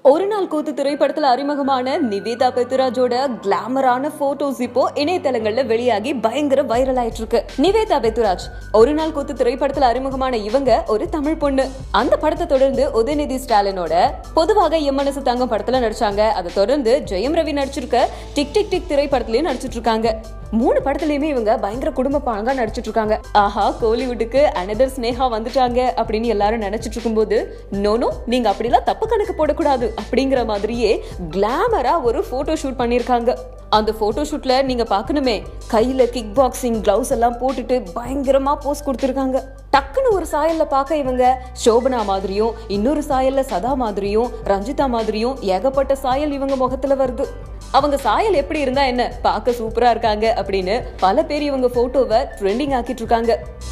ஒரு நாள் கூத்து திரைப்படத்துல அறிமுகமான நிவேதா பெத்துராஜோட கிளாமரான போட்டோஸ் இப்போ இணையதளங்கள்ல வெளியாகி பயங்கர வைரல் ஆயிட்டு இருக்கு நிவேதா பெத்துராஜ் ஒரு நாள் கூத்து திரைப்படத்துல அறிமுகமான இவங்க ஒரு தமிழ் பொண்ணு அந்த படத்தை தொடர்ந்து உதயநிதி ஸ்டாலினோட பொதுவாக எம்மனசு தங்கம் படத்துல நடிச்சாங்க அதை தொடர்ந்து ஜெயம் ரவி நடிச்சிருக்க டிக் டிக் டிக் திரைப்படத்திலயும் நடிச்சிட்டு இருக்காங்க மூணு படத்துலயுமே இவங்க பயங்கர குடும்ப பாங்கா நடிச்சிட்டு இருக்காங்க ஆஹா கோலிவுட்டுக்கு அனதர் ஸ்னேகா வந்துட்டாங்க அப்படின்னு எல்லாரும் நினைச்சிட்டு இருக்கும்போது நோனோ நீங்க அப்படிலாம் தப்பு கணக்கு போடக்கூடாது அப்படிங்கிற மாதிரியே கிளாமரா ஒரு போட்டோ ஷூட் பண்ணிருக்காங்க அந்த போட்டோ ஷூட்ல நீங்க பார்க்கணுமே கையில கிக் பாக்ஸிங் கிளவுஸ் எல்லாம் போட்டுட்டு பயங்கரமா போஸ் கொடுத்துருக்காங்க டக்குன்னு ஒரு சாயல்ல பார்க்க இவங்க சோபனா மாதிரியும் இன்னொரு சாயல்ல சதா மாதிரியும் ரஞ்சிதா மாதிரியும் ஏகப்பட்ட சாயல் இவங்க முகத்துல வருது அவங்க சாயல் எப்படி இருந்தா என்ன பார்க்க சூப்பரா இருக்காங்க அப்படின்னு பல பேர் இவங்க போட்டோவை ட்ரெண்டிங் ஆக்கிட்டு இருக்காங்க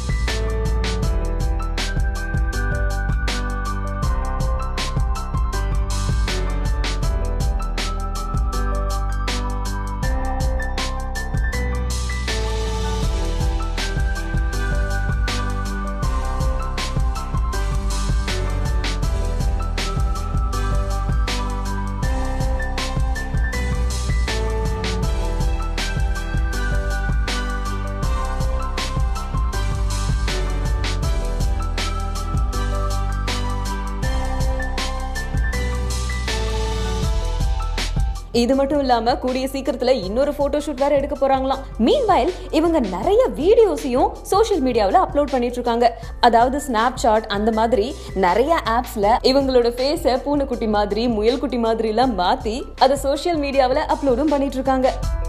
இது மட்டும் இல்லாம கூடிய சீக்கிரத்துல இன்னொரு போட்டோ ஷூட் வேற எடுக்க போறாங்களாம் மீன்வைல் இவங்க நிறைய வீடியோஸையும் சோஷியல் மீடியாவில் அப்லோட் பண்ணிட்டு இருக்காங்க அதாவது ஸ்னாப் சாட் அந்த மாதிரி நிறைய ஆப்ஸ்ல இவங்களோட ஃபேஸை பூனைக்குட்டி மாதிரி முயல்குட்டி மாதிரி எல்லாம் மாத்தி அதை சோஷியல் மீடியாவில் அப்லோடும் பண்ணிட்டு இருக்காங்க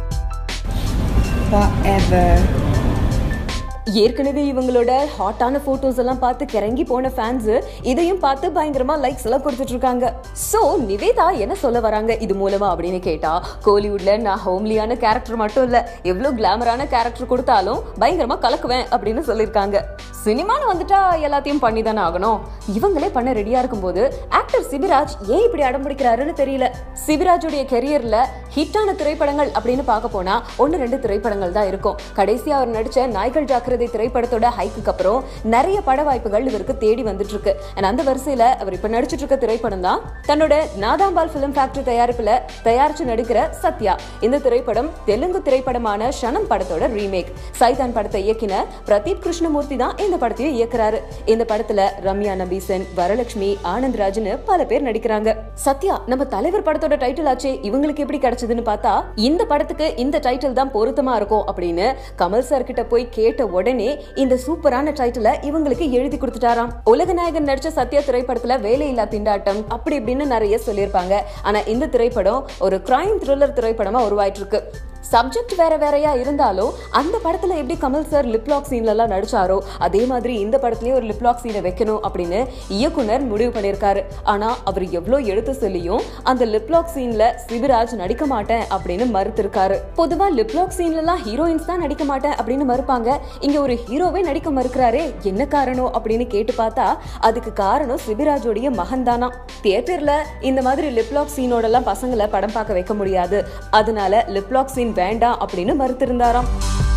forever. ஏற்கனவே இவங்களோட ஹாட்டான போட்டோஸ் எல்லாம் பார்த்து கிறங்கி போன ஃபேன்ஸ் இதையும் பார்த்து பயங்கரமா லைக்ஸ் எல்லாம் கொடுத்துட்டு இருக்காங்க சோ நிவேதா என்ன சொல்ல வராங்க இது மூலமா அப்படின்னு கேட்டா கோலிவுட்ல நான் ஹோம்லியான கேரக்டர் மட்டும் இல்ல எவ்வளவு கிளாமரான கேரக்டர் கொடுத்தாலும் பயங்கரமா கலக்குவேன் அப்படின்னு சொல்லியிருக்காங்க சினிமான்னு வந்துட்டா எல்லாத்தையும் பண்ணி தானே ஆகணும் இவங்களே பண்ண ரெடியா இருக்கும்போது ஆக்டர் சிபிராஜ் ஏன் இப்படி அடம் பிடிக்கிறாருன்னு தெரியல சிபிராஜுடைய கெரியர்ல ஹிட்டான திரைப்படங்கள் அப்படின்னு பார்க்க போனா ஒன்னு ரெண்டு திரைப்படங்கள் தான் இருக்கும் கடைசியா அவர் நடிச்ச நாய்கள் ஜாக்கிரதை திரைப்படத்தோட ஹைக்குக்கு அப்புறம் நிறைய பட வாய்ப்புகள் இவருக்கு தேடி வந்துட்டு இருக்கு And அந்த வரிசையில அவர் இப்ப நடிச்சிட்டு இருக்க திரைப்படம் தான் தன்னோட நாதாம்பால் பிலிம் ஃபேக்டரி தயாரிப்புல தயாரிச்சு நடிக்கிற சத்யா இந்த திரைப்படம் தெலுங்கு திரைப்படமான ஷனம் படத்தோட ரீமேக் சைதான் படத்தை இயக்கின பிரதீப் கிருஷ்ணமூர்த்தி தான் இந்த படத்தையும் இயக்குறாரு இந்த படத்துல ரம்யா நபீசன் வரலட்சுமி ஆனந்த் ராஜ்னு பல பேர் நடிக்கிறாங்க சத்யா நம்ம தலைவர் படத்தோட டைட்டில் ஆச்சே இவங்களுக்கு எப்படி கிடைச்சதுன்னு பார்த்தா இந்த படத்துக்கு இந்த டைட்டில் தான் பொருத்தமா இருக்கும் அப்படின்னு கமல் சார் கிட்ட போய் கேட்ட உடனே இந்த சூப்பரான டைட்டிலை இவங்களுக்கு எழுதி கொடுத்துட்டாராம் உலகநாயகன் நடிச்ச சத்யா திரைப்படத்துல வேலையில்லா திண்டாட்டம் அப்படி இப்படின்னு நிறைய சொல்லியிருப்பாங்க ஆனா இந்த திரைப்படம் ஒரு கிரைம் த்ரில்லர் திரைப்படமா உருவாயிட்டு இருக்கு சப்ஜெக்ட் வேற வேறையா இருந்தாலும் அந்த படத்துல எப்படி கமல் சார் லிப்லாக் சீன்ல எல்லாம் நடிச்சாரோ அதே மாதிரி இந்த படத்துலயும் ஒரு லிப்லாக் சீனை வைக்கணும் அப்படின்னு இயக்குனர் முடிவு பண்ணியிருக்காரு ஆனா அவர் எவ்வளோ எடுத்து சொல்லியும் அந்த லிப்லாக் சீன்ல சிவராஜ் நடிக்க மாட்டேன் அப்படின்னு மறுத்திருக்காரு பொதுவா லிப்லாக் சீன்ல எல்லாம் ஹீரோயின்ஸ் தான் நடிக்க மாட்டேன் அப்படின்னு மறுப்பாங்க இங்க ஒரு ஹீரோவே நடிக்க மறுக்கிறாரே என்ன காரணம் அப்படின்னு கேட்டு பார்த்தா அதுக்கு காரணம் சிபிராஜோடைய மகன் தானா தியேட்டர்ல இந்த மாதிரி லிப்லாக் சீனோட எல்லாம் பசங்களை படம் பார்க்க வைக்க முடியாது அதனால லிப்லாக் சீன் வேண்டாம் அப்படின்னு மறுத்திருந்தாராம்